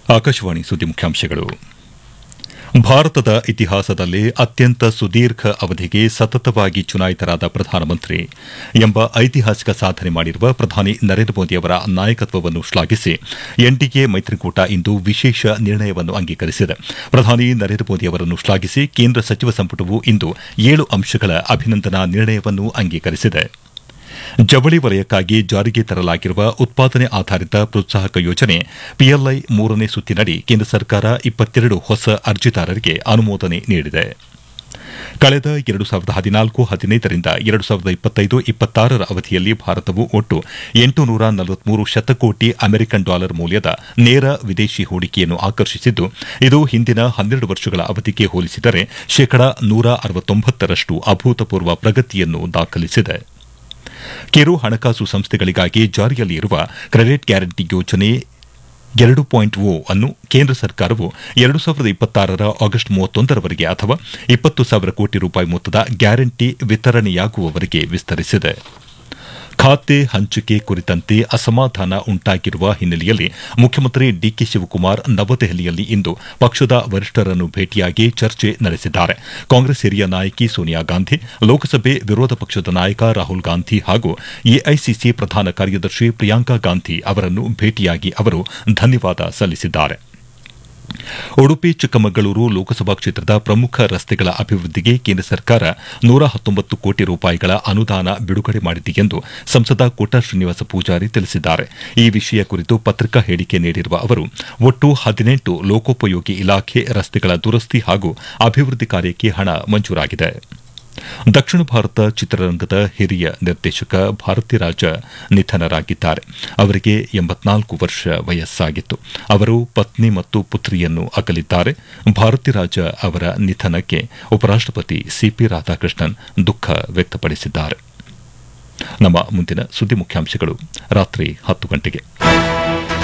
ಆಕಾಶವಾಣಿ ಸುದ್ದಿ ಮುಖ್ಯಾಂಶಗಳು ಭಾರತದ ಇತಿಹಾಸದಲ್ಲೇ ಅತ್ಯಂತ ಸುದೀರ್ಘ ಅವಧಿಗೆ ಸತತವಾಗಿ ಚುನಾಯಿತರಾದ ಪ್ರಧಾನಮಂತ್ರಿ ಎಂಬ ಐತಿಹಾಸಿಕ ಸಾಧನೆ ಮಾಡಿರುವ ಪ್ರಧಾನಿ ನರೇಂದ್ರ ಮೋದಿ ಅವರ ನಾಯಕತ್ವವನ್ನು ಶ್ಲಾಘಿಸಿ ಎನ್ಡಿಎ ಮೈತ್ರಿಕೂಟ ಇಂದು ವಿಶೇಷ ನಿರ್ಣಯವನ್ನು ಅಂಗೀಕರಿಸಿದೆ ಪ್ರಧಾನಿ ನರೇಂದ್ರ ಮೋದಿ ಅವರನ್ನು ಶ್ಲಾಘಿಸಿ ಕೇಂದ್ರ ಸಚಿವ ಸಂಪುಟವು ಇಂದು ಏಳು ಅಂಶಗಳ ಅಭಿನಂದನಾ ನಿರ್ಣಯವನ್ನು ಅಂಗೀಕರಿಸಿದೆ ಜವಳಿ ವಲಯಕ್ಕಾಗಿ ಜಾರಿಗೆ ತರಲಾಗಿರುವ ಉತ್ಪಾದನೆ ಆಧಾರಿತ ಪ್ರೋತ್ಸಾಹಕ ಯೋಜನೆ ಪಿಎಲ್ಐ ಮೂರನೇ ಸುತ್ತಿನಡಿ ಕೇಂದ್ರ ಸರ್ಕಾರ ಇಪ್ಪತ್ತೆರಡು ಹೊಸ ಅರ್ಜಿದಾರರಿಗೆ ಅನುಮೋದನೆ ನೀಡಿದೆ ಕಳೆದ ಎರಡು ಸಾವಿರದ ಹದಿನಾಲ್ಕು ಹದಿನೈದರಿಂದ ಎರಡು ಸಾವಿರದ ಇಪ್ಪತ್ತೈದು ಇಪ್ಪತ್ತಾರರ ಅವಧಿಯಲ್ಲಿ ಭಾರತವು ಒಟ್ಟು ಎಂಟುನೂರ ನಲವತ್ಮೂರು ಶತಕೋಟಿ ಅಮೆರಿಕನ್ ಡಾಲರ್ ಮೌಲ್ಯದ ನೇರ ವಿದೇಶಿ ಹೂಡಿಕೆಯನ್ನು ಆಕರ್ಷಿಸಿದ್ದು ಇದು ಹಿಂದಿನ ಹನ್ನೆರಡು ವರ್ಷಗಳ ಅವಧಿಗೆ ಹೋಲಿಸಿದರೆ ಶೇಕಡಾ ನೂರ ಅರವತ್ತೊಂಬತ್ತರಷ್ಟು ಅಭೂತಪೂರ್ವ ಪ್ರಗತಿಯನ್ನು ದಾಖಲಿಸಿದೆ ಕಿರು ಹಣಕಾಸು ಸಂಸ್ಥೆಗಳಿಗಾಗಿ ಜಾರಿಯಲ್ಲಿ ಇರುವ ಕ್ರೆಡಿಟ್ ಗ್ಯಾರಂಟಿ ಯೋಜನೆ ಎರಡು ಪಾಯಿಂಟ್ ಓ ಅನ್ನು ಕೇಂದ್ರ ಸರ್ಕಾರವು ಎರಡು ಸಾವಿರದ ಇಪ್ಪತ್ತಾರರ ಆಗಸ್ಟ್ ಮೂವತ್ತೊಂದರವರೆಗೆ ಅಥವಾ ಇಪ್ಪತ್ತು ಸಾವಿರ ಕೋಟಿ ರೂಪಾಯಿ ಮೊತ್ತದ ಗ್ಯಾರಂಟಿ ವಿತರಣೆಯಾಗುವವರೆಗೆ ವಿಸ್ತರಿಸಿದೆ ಖಾತೆ ಹಂಚಿಕೆ ಕುರಿತಂತೆ ಅಸಮಾಧಾನ ಉಂಟಾಗಿರುವ ಹಿನ್ನೆಲೆಯಲ್ಲಿ ಮುಖ್ಯಮಂತ್ರಿ ಡಿಕೆ ಶಿವಕುಮಾರ್ ನವದೆಹಲಿಯಲ್ಲಿ ಇಂದು ಪಕ್ಷದ ವರಿಷ್ಠರನ್ನು ಭೇಟಿಯಾಗಿ ಚರ್ಚೆ ನಡೆಸಿದ್ದಾರೆ ಕಾಂಗ್ರೆಸ್ ಹಿರಿಯ ನಾಯಕಿ ಸೋನಿಯಾ ಗಾಂಧಿ ಲೋಕಸಭೆ ವಿರೋಧ ಪಕ್ಷದ ನಾಯಕ ರಾಹುಲ್ ಗಾಂಧಿ ಹಾಗೂ ಎಐಸಿಸಿ ಪ್ರಧಾನ ಕಾರ್ಯದರ್ಶಿ ಪ್ರಿಯಾಂಕಾ ಗಾಂಧಿ ಅವರನ್ನು ಭೇಟಿಯಾಗಿ ಅವರು ಧನ್ಯವಾದ ಸಲ್ಲಿಸಿದ್ದಾರೆ ಉಡುಪಿ ಚಿಕ್ಕಮಗಳೂರು ಲೋಕಸಭಾ ಕ್ಷೇತ್ರದ ಪ್ರಮುಖ ರಸ್ತೆಗಳ ಅಭಿವೃದ್ಧಿಗೆ ಕೇಂದ್ರ ಸರ್ಕಾರ ನೂರ ಹತ್ತೊಂಬತ್ತು ಕೋಟಿ ರೂಪಾಯಿಗಳ ಅನುದಾನ ಬಿಡುಗಡೆ ಮಾಡಿದೆ ಎಂದು ಸಂಸದ ಕೋಟಾ ಶ್ರೀನಿವಾಸ ಪೂಜಾರಿ ತಿಳಿಸಿದ್ದಾರೆ ಈ ವಿಷಯ ಕುರಿತು ಪತ್ರಿಕಾ ಹೇಳಿಕೆ ನೀಡಿರುವ ಅವರು ಒಟ್ಟು ಹದಿನೆಂಟು ಲೋಕೋಪಯೋಗಿ ಇಲಾಖೆ ರಸ್ತೆಗಳ ದುರಸ್ತಿ ಹಾಗೂ ಅಭಿವೃದ್ಧಿ ಕಾರ್ಯಕ್ಕೆ ಹಣ ಮಂಜೂರಾಗಿದೆ ದಕ್ಷಿಣ ಭಾರತ ಚಿತ್ರರಂಗದ ಹಿರಿಯ ನಿರ್ದೇಶಕ ಭಾರತಿರಾಜ ನಿಧನರಾಗಿದ್ದಾರೆ ಅವರಿಗೆ ಎಂಬತ್ನಾಲ್ಕು ವರ್ಷ ವಯಸ್ಸಾಗಿತ್ತು ಅವರು ಪತ್ನಿ ಮತ್ತು ಪುತ್ರಿಯನ್ನು ಅಗಲಿದ್ದಾರೆ ಭಾರತಿರಾಜ ಅವರ ನಿಧನಕ್ಕೆ ಉಪರಾಷ್ಟಪತಿ ಸಿಪಿ ರಾಧಾಕೃಷ್ಣನ್ ದುಃಖ ವ್ಯಕ್ತಪಡಿಸಿದ್ದಾರೆ ನಮ್ಮ ಮುಂದಿನ ಸುದ್ದಿ ಮುಖ್ಯಾಂಶಗಳು ರಾತ್ರಿ ಹತ್ತು ಗಂಟೆಗೆ